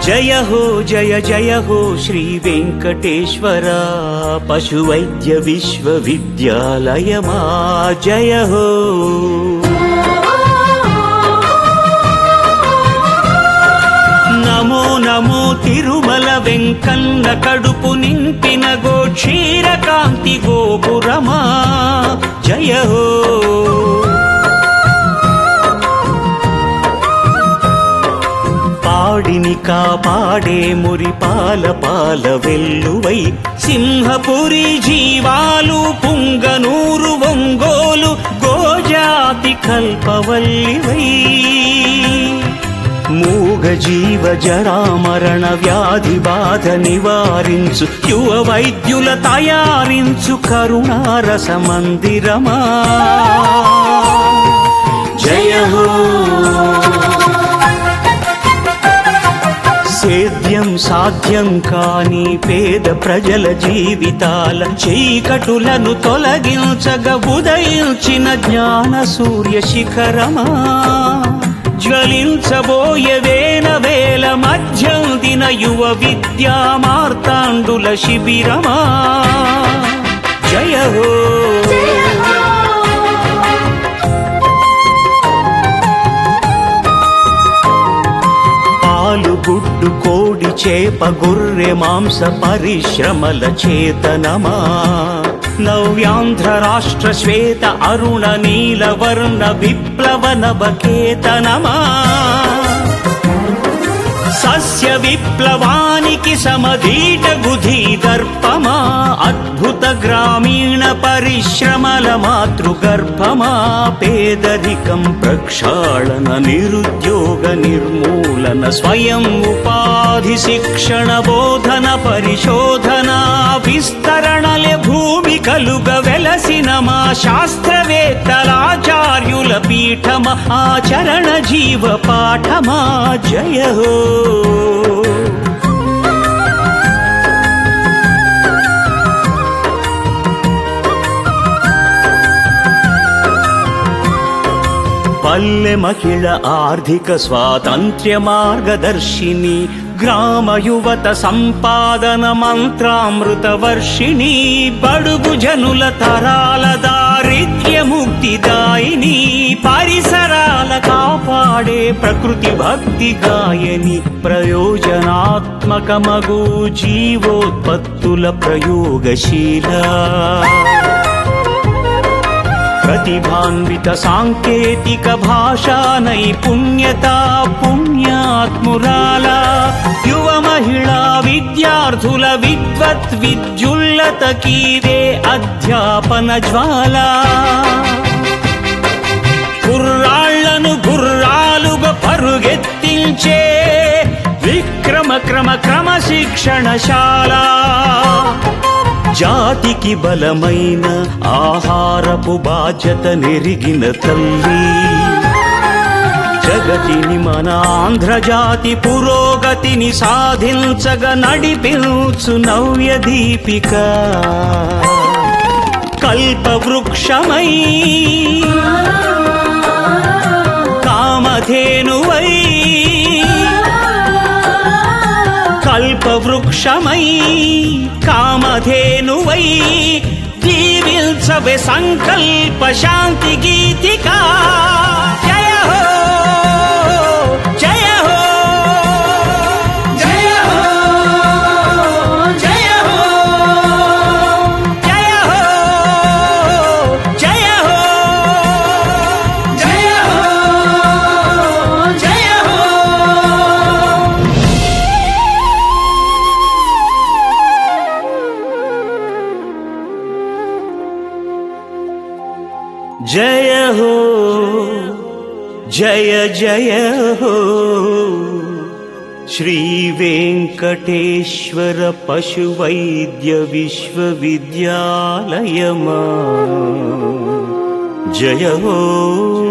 జయ హో జయ జయ హో శ్రీ వెంకటేశ్వర పశువైద్య విశ్వవిద్యాలయమా జయ హో నమో నమో తిరుమల వెంకన్న కడుపు నింపిన గో క్షీరకాంతి గోపురమా జయ హో పాడిని కాపాడే మురిపాల పాల వెల్లువై సింహపురి జీవాలు పుంగనూరు ఒంగోలు గోజాతి కల్పవల్లివై మూగ జీవ జరామరణ వ్యాధి బాధ నివారించు యువ వైద్యుల తయారించు కరుణారస మందిరమా జయ హో సేద్యం సాధ్యం కాని పేద ప్రజల జీవితాల చీకటులను తొలగించగ ఉదయించిన జ్ఞాన సూర్య శిఖరమా జ్వలించబోయే వేల వేల మధ్యం దిన యువ విద్యా మార్తాండుల శిబిరమా జయ హో పాలు గుడ్డు కోడి చేప గొర్రె మాంస పరిశ్రమల చేతనమా నవ్యాంధ్ర రాష్ట్ర శ్వేత అరుణ నీల వర్ణ విప్లవ నవకేతనమా సస్య విప్లవానికి సమధీట గుధీ దర్పమా అద్భుత గ్రామీణ పరిశ్రమల మాతృగర్భమా పేదరికం ప్రక్షాళన నిరుద్యోగ నిర్మూలన స్వయం ఉపాధి శిక్షణ బోధన పరిశోధన విస్తరణలే భూమి కలుగ వెలసిన మా శాస్త్రవేత్తలాచార్యుల పీఠమ ఆచరణ జీవ పాఠమా జయ హో పల్లె మహిళ ఆర్థిక స్వాతంత్ర్య మార్గదర్శిని గ్రామ యువత సంపాదన మంత్రామృత వర్షిణి బడుగు జనుల తరాల దారిద్ర్య ముక్తిదాయిని పరిసరాల కాపాడే ప్రకృతి భక్తి గాయని ప్రయోజనాత్మకమగు జీవోత్పత్తుల ప్రయోగశీల ప్రతిభాన్విత సాంకేతిక భాషా నైపుణ్యత పుణ్యాత్మురాల యువ మహిళా విద్యార్థుల విద్వత్ విద్యుల్లత కీరే అధ్యాపన జ్వాల కుర్రాళ్లను గుర్రాలుగా పరుగెత్తించే విక్రమ క్రమ క్రమశిక్షణశాల జాతికి బలమైన ఆహారపు బాధ్యత నెరిగిన తల్లి జగతిని మన ఆంధ్రజాతి పురోగతిని సాధించగ నడిపించు నవ్య దీపిక కల్పవృక్షమై కామధేనువై కల్పవృక్షమై కామధేనువై దీవిల్చవే సంకల్ప శాంతి గీతికా జయ హో జయ హో జయ హో జయ హో జయ హో జయ హో జయ హో జయ హో జయ హో జయ జయ హో శ్రీ వెంకటేశ్వర పశు వైద్య విశ్వవిద్యాలయమా జయ హో